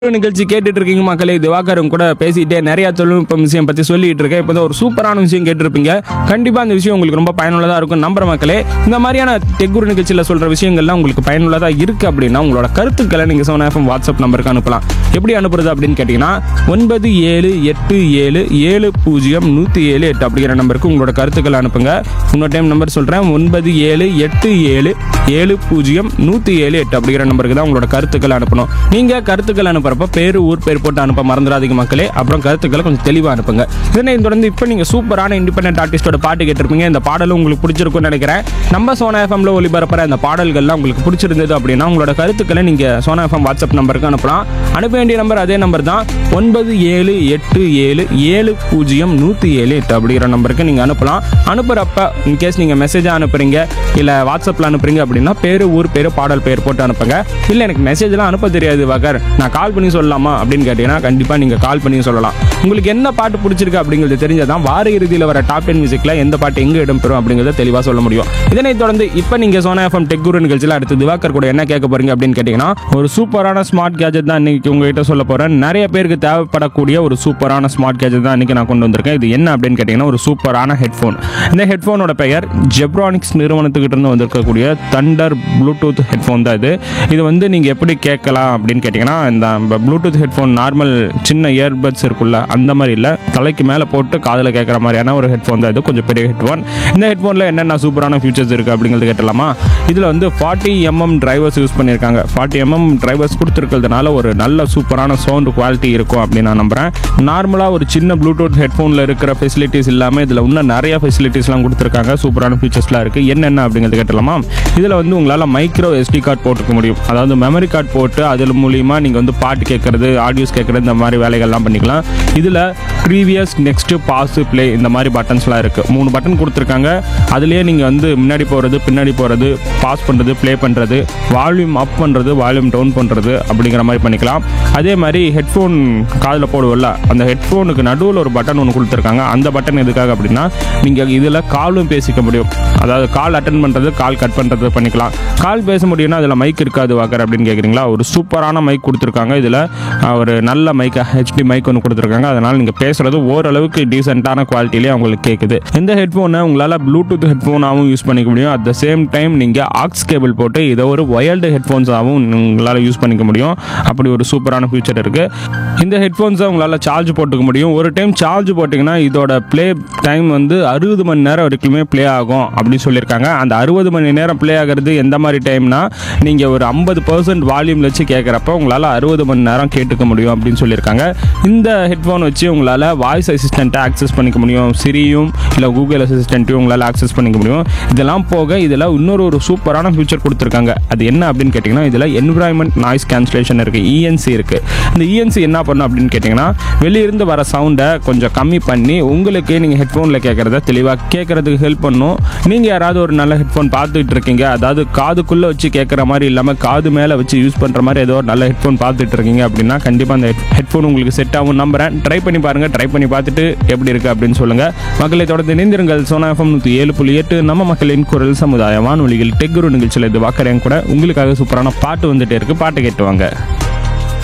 ஒரு நிகழ்ச்சி கேட்டுட்டு இருக்கீங்க மக்களே திவாகரும் கூட பேசிட்டே நிறைய தொழில்நுட்பம் விஷயம் பத்தி சொல்லிட்டு இருக்கேன் இப்போ ஒரு சூப்பரான விஷயம் கேட்டிருப்பீங்க கண்டிப்பா அந்த விஷயம் உங்களுக்கு ரொம்ப பயனுள்ளதா இருக்கும் நம்புற மக்களே இந்த மாதிரியான டெக்குரு நிகழ்ச்சியில் சொல்ற விஷயங்கள்லாம் உங்களுக்கு பயனுள்ளதா இருக்கு அப்படின்னா உங்களோட கருத்துக்களை நீங்க சோனா எஃப்எம் வாட்ஸ்அப் நம்பருக்கு அனுப்பலாம் எப்படி அனுப்புறது அப்படின்னு கேட்டீங்கன்னா ஒன்பது ஏழு எட்டு ஏழு ஏழு பூஜ்ஜியம் நூற்றி ஏழு எட்டு அப்படிங்கிற நம்பருக்கு உங்களோட கருத்துக்களை அனுப்புங்க இன்னொரு டைம் நம்பர் சொல்றேன் ஒன்பது ஏழு எட்டு ஏழு ஏழு பூஜ்ஜியம் நூற்றி ஏழு எட்டு அப்படிங்கிற நம்பருக்கு தான் உங்களோட கருத்துக்களை அனுப்பணும் நீங்கள் கருத்துக்கள் அனுப்புறப்ப பேர் ஊர் பேர் போட்டு அனுப்ப மறந்துடாதீங்க மக்களே அப்புறம் கருத்துக்களை கொஞ்சம் தெளிவாக அனுப்புங்க இதனை தொடர்ந்து இப்போ நீங்கள் சூப்பரான இண்டிபெண்டன்ட் ஆர்டிஸ்டோட பாட்டு கேட்டிருப்பீங்க இந்த பாடலும் உங்களுக்கு பிடிச்சிருக்கும்னு நினைக்கிறேன் நம்ம சோனா எஃப்எம்ல ஒளிபரப்புற இந்த பாடல்கள்லாம் உங்களுக்கு பிடிச்சிருந்தது அப்படின்னா உங்களோட கருத்துக்களை நீங்கள் சோனா எஃப்எம் வாட்ஸ்அப் நம்பருக்கு அனுப்பலாம் அனுப்ப வேண்டிய நம்பர் அதே நம்பர் தான் ஒன்பது ஏழு எட்டு ஏழு ஏழு பூஜ்ஜியம் நூற்றி ஏழு எட்டு அப்படிங்கிற நம்பருக்கு நீங்கள் அனுப்பலாம் அனுப்புகிறப்ப இன்கேஸ் நீங்கள் மெசேஜாக அனுப்புறீங்க இல்லை வாட்ஸ்அப்பில் அனுப்புறீங்க அப்படின்னா பேர் ஊர் பேர் பாடல் பேர் போட்டு அனுப்புங்க இல்லை எனக்கு மெசேஜ்லாம் அனுப்ப தெரியாது வகர் நான் கால் பண்ணி சொல்லலாமா அப்படின்னு கேட்டீங்கன்னா கண்டிப்பாக நீங்கள் கால் பண்ணி சொல்லலாம் உங்களுக்கு என்ன பாட்டு பிடிச்சிருக்கு அப்படிங்கிறது தெரிஞ்சதான் வார இறுதியில் வர டாப் டென் மியூசிக்கில் எந்த பாட்டு எங்கே இடம்பெறும் அப்படிங்கிறத தெளிவாக சொல்ல முடியும் இதனைத் தொடர்ந்து இப்போ நீங்கள் சோனா எஃப்எம் டெக் குரு நிகழ்ச்சியில் அடுத்து திவாகர் கூட என்ன கேட்க போறீங்க அப்படின்னு கேட்டிங்கன்னா ஒரு சூப்பரான ஸ்மார்ட் கேஜெட் தான் இன்னைக்கு உங்ககிட்ட சொல்ல போகிறேன் நிறைய பேருக்கு தேவைப்படக்கூடிய ஒரு சூப்பரான ஸ்மார்ட் கேஜெட் தான் இன்னைக்கு நான் கொண்டு வந்திருக்கேன் இது என்ன அப்படின்னு கேட்டிங்கன்னா ஒரு சூப்பரான ஹெட்ஃபோன் இந்த ஹெட்ஃபோனோட பெயர் ஜெப்ரானிக்ஸ் நிறுவனத்துக்கிட்ட இருந்து வந்திருக்கக்கூடிய தண்டர் ப்ளூடூத் ஹெட்ஃபோன் தான் இது இது வந்து நீங்கள் எப்படி கேட்கலாம் அப்படின்னு கேட்டிங்கன்னா இந்த ப்ளூடூத் ஹெட்ஃபோன் நார்மல் சின்ன இயர்பட்ஸ் இருக்குல்ல அந்த மாதிரி இல்லை தலைக்கு மேலே போட்டு காதில் கேட்குற மாதிரியான ஒரு ஹெட்ஃபோன் தான் இது கொஞ்சம் பெரிய ஹெட்ஃபோன் இந்த ஹெட்ஃபோனில் என்னென்ன சூப்பரான ஃபீச்சர்ஸ் இருக்குது அப்படிங்கிறது கேட்டலாமா இதில் வந்து ஃபார்ட்டி எம்எம் டிரைவர்ஸ் யூஸ் பண்ணியிருக்காங்க ஃபார்ட்டி எம்எம் டிரைவர்ஸ் கொடுத்துருக்கிறதுனால ஒரு நல்ல சூப்பரான சவுண்ட் குவாலிட்டி இருக்கும் அப்படின்னு நான் நம்புகிறேன் நார்மலாக ஒரு சின்ன ப்ளூடூத் ஹெட்ஃபோனில் இருக்கிற ஃபெசிலிட்டிஸ் இல்லாமல் இதில் இன்னும் நிறைய ஃபெசிலிட்டிஸ்லாம் கொடுத்துருக்காங்க சூப்பரான ஃபீச்சர்ஸ்லாம் இருக்குது என்னென்ன அப்படிங்கிறது கேட்டலாமா இதில் வந்து உங்களால் மைக்ரோ எஸ்டி கார்டு போட்டுக்க முடியும் அதாவது மெமரி கார்டு போட்டு அதில் மூலியமாக நீங்கள் வந்து பாட்டு கேட்குறது ஆடியோஸ் கேட்குறது இந்த மாதிரி வேலைகள்லாம் பண்ணிக்கலாம் இதில் ப்ரீவியஸ் நெக்ஸ்ட்டு பாஸ் ப்ளே இந்த மாதிரி பட்டன்ஸ்லாம் இருக்குது மூணு பட்டன் கொடுத்துருக்காங்க அதுலேயே நீங்கள் வந்து முன்னாடி போகிறது பின்னாடி போகிறது பாஸ் பண்ணுறது ப்ளே பண்ணுறது வால்யூம் அப் பண்ணுறது வால்யூம் டவுன் பண்ணுறது அப்படிங்கிற மாதிரி பண்ணிக்கலாம் அதே மாதிரி ஹெட்ஃபோன் காதில் போடுவோம்ல அந்த ஹெட்ஃபோனுக்கு நடுவில் ஒரு பட்டன் ஒன்று கொடுத்துருக்காங்க அந்த பட்டன் எதுக்காக அப்படின்னா நீங்கள் இதில் காலும் பேசிக்க முடியும் அதாவது கால் அட்டன் பண்ணுறது கால் கட் பண்ணுறது பண்ணிக்கலாம் கால் பேச முடியும்னா அதில் மைக் இருக்காது வாக்கர் அப்படின்னு கேட்குறீங்களா ஒரு சூப்பரான மைக் கொடுத்துருக்காங்க இதில் ஒரு நல்ல மைக் ஹெச்டி மைக் ஒன்று கொடுத்துருக்காங்க அதனால் நீங்கள் பேசுகிறது ஓரளவுக்கு டீசெண்டான குவாலிட்டிலேயே உங்களுக்கு கேட்குது இந்த ஹெட்ஃபோனை உங்களால் ப்ளூடூத் ஹெட்ஃபோனாகவும் யூஸ் பண்ணிக்க முடியும் அட் த சேம் டைம் நீங்கள் ஆக்ஸ் கேபிள் போட்டு இதை ஒரு ஒயர்டு ஹெட்ஃபோன்ஸாகவும் உங்களால் யூஸ் பண்ணிக்க முடியும் அப்படி ஒரு சூப்பரான ஃபியூச்சர் இருக்குது இந்த ஹெட்ஃபோன்ஸை உங்களால் சார்ஜ் போட்டுக்க முடியும் ஒரு டைம் சார்ஜ் போட்டிங்கன்னா இதோட ப்ளே டைம் வந்து அறுபது மணி நேரம் வரைக்குமே ப்ளே ஆகும் அப்படின்னு சொல்லியிருக்காங்க அந்த அறுபது மணி நேரம் ப்ளே ஆகிறது எந்த மாதிரி டைம்னா நீங்கள் ஒரு ஐம்பது பர்சன்ட் வால்யூம் வச்சு கேட்குறப்ப உங்களால் அறுபது மணி நேரம் கேட்டுக்க முடியும் அப்படின்னு சொல்லியிருக்காங்க இந்த ஹெட்ஃபோன் வச்சு உங்களால் வாய்ஸ் அசிஸ்டண்ட்டை ஆக்சஸ் பண்ணிக்க முடியும் சிரியும் இல்லை கூகுள் அசிஸ்டண்ட்டையும் உங்களால் ஆக்சஸ் பண்ணிக்க முடியும் இதெல்லாம் போக இதில் இன்னொரு ஒரு சூப்பரான ஃபியூச்சர் கொடுத்துருக்காங்க அது என்ன அப்படின்னு கேட்டிங்கன்னா இதில் என்விரான்மெண்ட் நாய்ஸ் கேன்சலேஷன் இருக்குது இஎன்சி இருக்குது இந்த இஎன்சி என்ன பண்ணும் அப்படின்னு கேட்டிங்கன்னா வெளியிருந்து வர சவுண்டை கொஞ்சம் கம்மி பண்ணி உங்களுக்கு நீங்கள் ஹெட்ஃபோனில் கேட்குறத தெளிவாக கேட்குறதுக்கு ஹெல்ப் பண்ணும் நீங்கள் யாராவது ஒரு நல்ல ஹெட்ஃபோன் பார்த்துட்டு இருக்கீங்க அதாவது காதுக்குள்ளே வச்சு கேட்குற மாதிரி இல்லாமல் காது மேலே வச்சு யூஸ் பண்ணுற மாதிரி ஏதோ ஒரு நல்ல ஹெட்ஃபோன் பார்த்துட்டு இருக்கீங்க அப்படின்னா கண்டிப்பாக அந்த ஹெட்ஃபோன் உங்களுக்கு செட் ஆகும் நம்புறேன் ட்ரை பண்ணி பாருங்கள் ட்ரை பண்ணி பார்த்துட்டு எப்படி இருக்குது அப்படின்னு சொல்லுங்கள் மக்களை தொடர்ந்து இணைந்திருங்கள் சோனா எஃப்எம் நூற்றி ஏழு புள்ளி எட்டு நம்ம மக்களின் குரல் சமுதாய வானொலியில் டெக்குரு நிகழ்ச்சியில் இது வாக்கறேன் கூட உங்களுக்காக சூப்பரான பாட்டு வந்துட்டே இருக்கு பாட்டு கேட்டு வாங்க